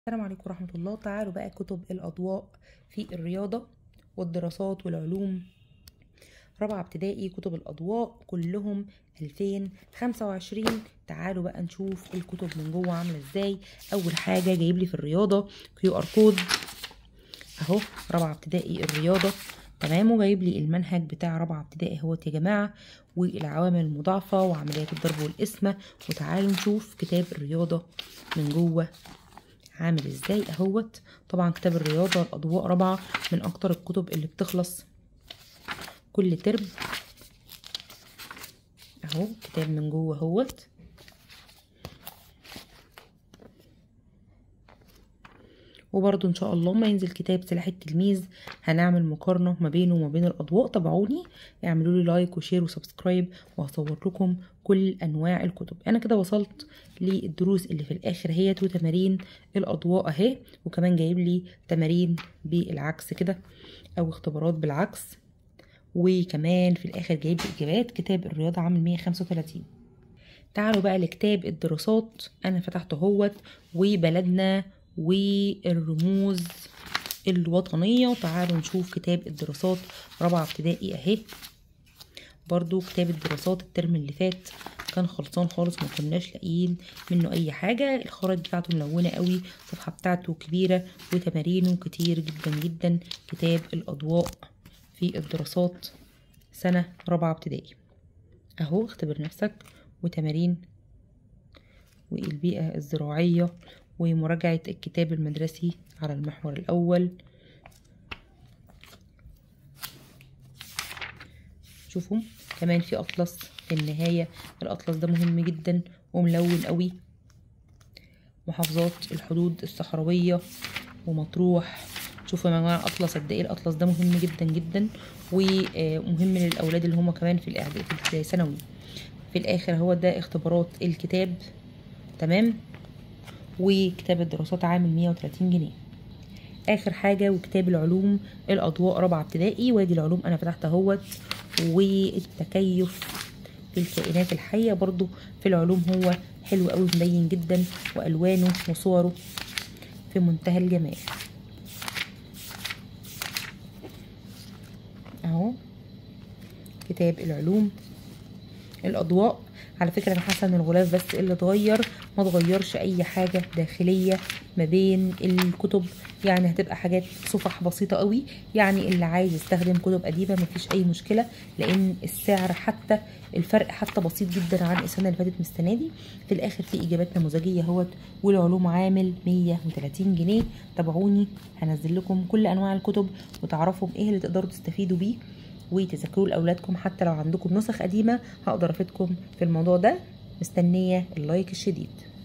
السلام عليكم ورحمة الله تعالوا بقى كتب الأضواء في الرياضة والدراسات والعلوم رابعة ابتدائي كتب الأضواء كلهم 2025 تعالوا بقى نشوف الكتب من جوه عاملة ازاي أول حاجة جايب لي في الرياضة كيو ار كود أهو رابعة ابتدائي الرياضة تمام وجايب لي المنهج بتاع رابعة ابتدائي اهوت يا جماعة والعوامل المضاعفة وعمليات الضرب والقسمة وتعالوا نشوف كتاب الرياضة من جوه عامل ازاي اهوت طبعا كتاب الرياضة الأضواء رابعة من أكتر الكتب اللي بتخلص كل ترم اهو كتاب من جوه اهوت وبرضو ان شاء الله ما ينزل كتاب سلاح التلميذ هنعمل مقارنة ما بينه وما بين الاضواء تابعوني اعملوا لي لايك وشير وسبسكرايب وهصور لكم كل انواع الكتب انا كده وصلت للدروس اللي في الاخر هيت وتمارين الاضواء اهي وكمان جايب لي تمارين بالعكس كده او اختبارات بالعكس وكمان في الاخر جايب لي اجابات كتاب الرياضة عامل 135 تعالوا بقى لكتاب الدراسات انا فتحته اهوت وبلدنا والرموز الوطنية وتعالوا نشوف كتاب الدراسات رابعة ابتدائي اهي برضو كتاب الدراسات الترم اللي فات كان خلصان خالص ما كناش لاقيين منه اي حاجة الخرائط بتاعته ملونة قوي الصفحة بتاعته كبيرة وتمارينه كتير جدا جدا كتاب الاضواء في الدراسات سنة رابعة ابتدائي اهو اختبر نفسك وتمارين والبيئة الزراعية ومراجعة الكتاب المدرسي على المحور الأول شوفوا كمان في أطلس في النهاية الأطلس ده مهم جدا وملون قوي محافظات الحدود الصحراوية ومطروح شوفوا يا جماعة أطلس قد إيه الأطلس ده مهم جدا جدا ومهم للأولاد اللي هم كمان في الإعداد في الثانوي في الآخر هو ده اختبارات الكتاب تمام وكتاب الدراسات عامل 130 جنيه اخر حاجه وكتاب العلوم الاضواء رابعه ابتدائي وادي العلوم انا فتحت اهوت والتكيف في الكائنات الحيه برضو في العلوم هو حلو قوي مبين جدا والوانه وصوره في منتهى الجمال اهو كتاب العلوم الاضواء على فكره انا حاسه ان الغلاف بس اللي اتغير ما اتغيرش اي حاجه داخليه ما بين الكتب يعني هتبقى حاجات صفح بسيطه قوي يعني اللي عايز يستخدم كتب قديمه مفيش اي مشكله لان السعر حتى الفرق حتى بسيط جدا عن السنه اللي فاتت من السنه دي في الاخر في اجابات نموذجيه اهوت والعلوم عامل 130 جنيه تابعوني هنزل لكم كل انواع الكتب وتعرفوا ايه اللي تقدروا تستفيدوا بيه وتذاكروا لاولادكم حتى لو عندكم نسخ قديمه هقدر افيدكم في الموضوع ده مستنيه اللايك الشديد